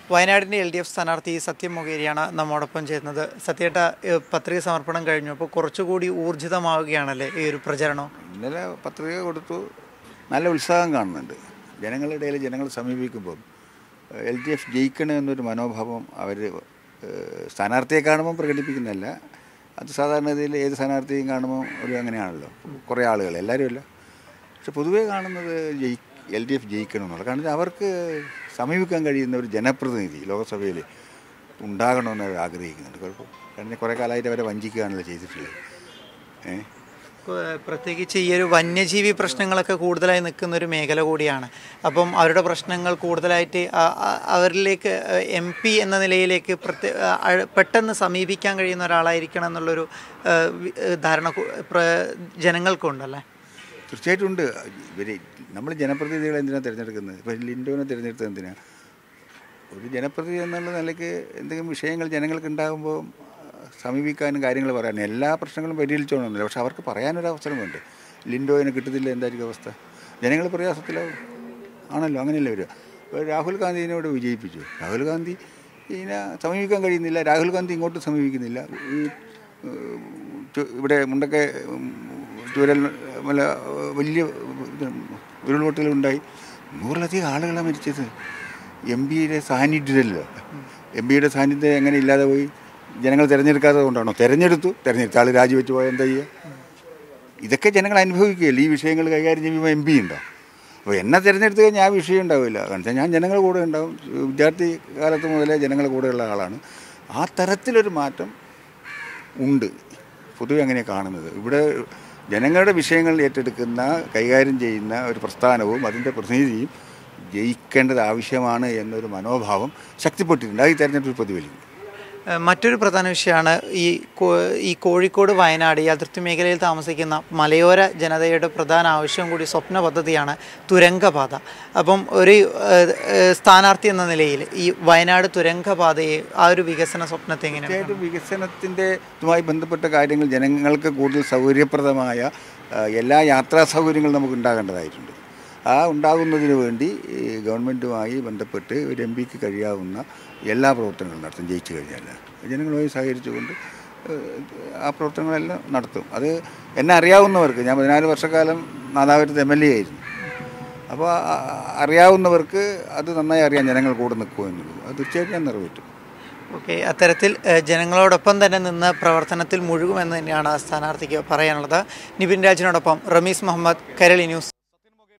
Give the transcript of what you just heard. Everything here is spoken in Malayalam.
വയനാടിൻ്റെ എൽ ഡി എഫ് സ്ഥാനാർത്ഥി സത്യം മൊകേരിയാണ് നമ്മോടൊപ്പം ചേരുന്നത് സത്യേട്ട ഏഹ്, പത്രിക സമർപ്പണം കഴിഞ്ഞു അപ്പോൾ കുറച്ചുകൂടി ഊർജിതമാവുകയാണല്ലേ ഈ ഒരു പ്രചരണം ഇന്നലെ പത്രിക കൊടുത്തു നല്ല ഉത്സാഹം കാണുന്നുണ്ട് ജനങ്ങളുടെ ഇടയിൽ ജനങ്ങൾ സമീപിക്കുമ്പോൾ എൽ ഡി എഫ് ജയിക്കണം എന്നൊരു മനോഭാവം അവർ സ്ഥാനാർത്ഥിയെ കാണുമ്പോൾ പ്രകടിപ്പിക്കുന്നില്ല അത് സാധാരണഗതിയിൽ ഏത് സ്ഥാനാർത്ഥിയും കാണുമ്പോൾ ഒരു അങ്ങനെയാണല്ലോ കുറേ ആളുകൾ എല്ലാവരും അല്ല പക്ഷെ പൊതുവേ കാണുന്നത് ജയി എൽ ഡി എഫ് ജയിക്കണം എന്നുള്ളത് കാരണം അവർക്ക് സമീപിക്കാൻ കഴിയുന്ന ഒരു ജനപ്രതിനിധി ലോകസഭയിൽ ഉണ്ടാകണമെന്ന് അവർ ആഗ്രഹിക്കുന്നുണ്ട് കുഴപ്പം കാരണം കുറേ കാലമായിട്ട് അവരെ വഞ്ചിക്കുകയാണല്ലോ ചെയ്തിട്ടുള്ളത് ഏഹ് ഏഹ്, പ്രത്യേകിച്ച് ഈ ഒരു വന്യജീവി പ്രശ്നങ്ങളൊക്കെ കൂടുതലായി നിൽക്കുന്ന ഒരു മേഖല കൂടിയാണ് അപ്പം അവരുടെ പ്രശ്നങ്ങൾ കൂടുതലായിട്ട് ആ- ആ- അവരിലേക്ക് എം പി എന്ന നിലയിലേക്ക് പ്രത്യേ ആ, അഴ- പെട്ടെന്ന് സമീപിക്കാൻ കഴിയുന്ന ഒരാളായിരിക്കണം എന്നുള്ളൊരു ഏഹ്, വി- ഏഹ്, ധാരണ കു- പ്ര- ജനങ്ങൾക്കുണ്ടല്ലേ തീർച്ചയായിട്ടും ഉണ്ട് ഇവർ നമ്മൾ ജനപ്രതിനിധികളെ എന്തിനാണ് തിരഞ്ഞെടുക്കുന്നത് ഇപ്പോൾ ലിൻഡോനെ തിരഞ്ഞെടുത്തത് എന്തിനാണ് ഒരു ജനപ്രതിനിധി എന്നുള്ള നിലയ്ക്ക് എന്തെങ്കിലും വിഷയങ്ങൾ ജനങ്ങൾക്ക് ഉണ്ടാകുമ്പോൾ സമീപിക്കാനും കാര്യങ്ങൾ പറയാനും എല്ലാ പ്രശ്നങ്ങളും പരിഹരിച്ചോണമെന്നില്ല പക്ഷെ അവർക്ക് പറയാനൊരു അവസരം വേണ്ട ലിൻഡോയിനെ കിട്ടത്തില്ല എന്തായിരിക്കും അവസ്ഥ ജനങ്ങൾ പ്രയാസത്തിലാവും ആണല്ലോ അങ്ങനെയല്ലേ വരിക ഇപ്പോൾ രാഹുൽ ഗാന്ധിനോട് വിജയിപ്പിച്ചു രാഹുൽ ഗാന്ധി ഇതിനെ സമീപിക്കാൻ കഴിയുന്നില്ല രാഹുൽ ഗാന്ധി ഇങ്ങോട്ട് സമീപിക്കുന്നില്ല ഈ ഏഹ്, ചു- ഇവിടെ മുണ്ടക്കെ ഉം, ചൂരൽ മല വലിയ ഇത് ഉരുൾപൊട്ടലുണ്ടായി നൂറിലധികം ആളുകളാണ് മരിച്ചത് എം പിയുടെ സാന്നിധ്യത്തിലല്ലോ എം പിയുടെ സാന്നിധ്യം എങ്ങനെ ഇല്ലാതെ പോയി ജനങ്ങൾ തിരഞ്ഞെടുക്കാത്തത് കൊണ്ടാണോ തിരഞ്ഞെടുത്തു തിരഞ്ഞെടുത്ത ആൾ രാജിവെച്ച് പോയാൽ എന്താ ചെയ്യുക ഇതൊക്കെ ജനങ്ങൾ അനുഭവിക്കുകയല്ലേ ഈ വിഷയങ്ങൾ കൈകാര്യം ചെയ്യുമ്പോൾ എം പി ഉണ്ടോ അപ്പോൾ എന്നെ തിരഞ്ഞെടുത്ത് കഴിഞ്ഞാൽ ആ വിഷയം ഉണ്ടാവില്ല കാരണം വെച്ചാൽ ഞാൻ ജനങ്ങളുടെ കൂടെ ഉണ്ടാവും വിദ്യാർത്ഥി കാലത്ത് മുതലേ ജനങ്ങളുടെ കൂടെയുള്ള ആളാണ് ആ തരത്തിലൊരു മാറ്റം ഉണ്ട് പൊതുവെ അങ്ങനെ കാണുന്നത് ഇവിടെ ജനങ്ങളുടെ വിഷയങ്ങൾ ഏറ്റെടുക്കുന്ന കൈകാര്യം ചെയ്യുന്ന ഒരു പ്രസ്ഥാനവും അതിൻ്റെ പ്രതിനിധിയും ജയിക്കേണ്ടത് ആവശ്യമാണ് എന്നൊരു മനോഭാവം ശക്തിപ്പെട്ടിട്ടുണ്ട് അത് ഈ തെരഞ്ഞെടുപ്പിൽ പ്രതിഫലിക്കും ഏഹ് മറ്റൊരു പ്രധാന വിഷയമാണ് ഈ കോ- ഈ കോഴിക്കോട് വയനാട് ഈ അതിർത്തി മേഖലയിൽ താമസിക്കുന്ന മലയോര ജനതയുടെ പ്രധാന ആവശ്യം കൂടി സ്വപ്ന പദ്ധതിയാണ് തുരങ്കപാത അപ്പം ഒരു ഏഹ്, ഏഹ്, സ്ഥാനാർത്ഥി എന്ന നിലയിൽ ഈ വയനാട് തുരങ്കപാതയെ ആ ഒരു വികസന സ്വപ്നത്തെ എങ്ങനെയാണ് തീർച്ചയായിട്ടും വികസനത്തിൻ്റെ ഇതുമായി ബന്ധപ്പെട്ട കാര്യങ്ങൾ ജനങ്ങൾക്ക് കൂടുതൽ സൗകര്യപ്രദമായ ആ, എല്ലാ യാത്രാ സൗകര്യങ്ങളും നമുക്ക് ഉണ്ടാകേണ്ടതായിട്ടുണ്ട് ആ ഉണ്ടാകുന്നതിന് വേണ്ടി ഈ ഗവൺമെൻറ്റുമായി ബന്ധപ്പെട്ട് ഒരു എം പിക്ക് കഴിയാവുന്ന എല്ലാ പ്രവർത്തനങ്ങളും നടത്തും ജയിച്ചു കഴിഞ്ഞാൽ ജനങ്ങളുമായി സഹകരിച്ചുകൊണ്ട് ഏഹ്, ആ പ്രവർത്തനങ്ങളെല്ലാം നടത്തും അത് എന്നെ അറിയാവുന്നവർക്ക് ഞാൻ പതിനാല് വർഷക്കാലം നാദാപുരത്ത് എം എൽ എ ആയിരുന്നു അപ്പോൾ ആ- അറിയാവുന്നവർക്ക് അത് നന്നായി അറിയാം ജനങ്ങൾ കൂടെ നിൽക്കുമോ എന്നുള്ളത് അത് തീർച്ചയായിട്ടും ഞാൻ നിറവേറ്റും ഓക്കെ അത്തരത്തിൽ ഏഹ്, ജനങ്ങളോടൊപ്പം തന്നെ നിന്ന് പ്രവർത്തനത്തിൽ മുഴുകുമെന്ന് തന്നെയാണ് ആ സ്ഥാനാർത്ഥിക്ക് പറയാനുള്ളത് നിബിൻ രാജിനോടൊപ്പം റമീസ് മുഹമ്മദ് കരളി ന്യൂസ്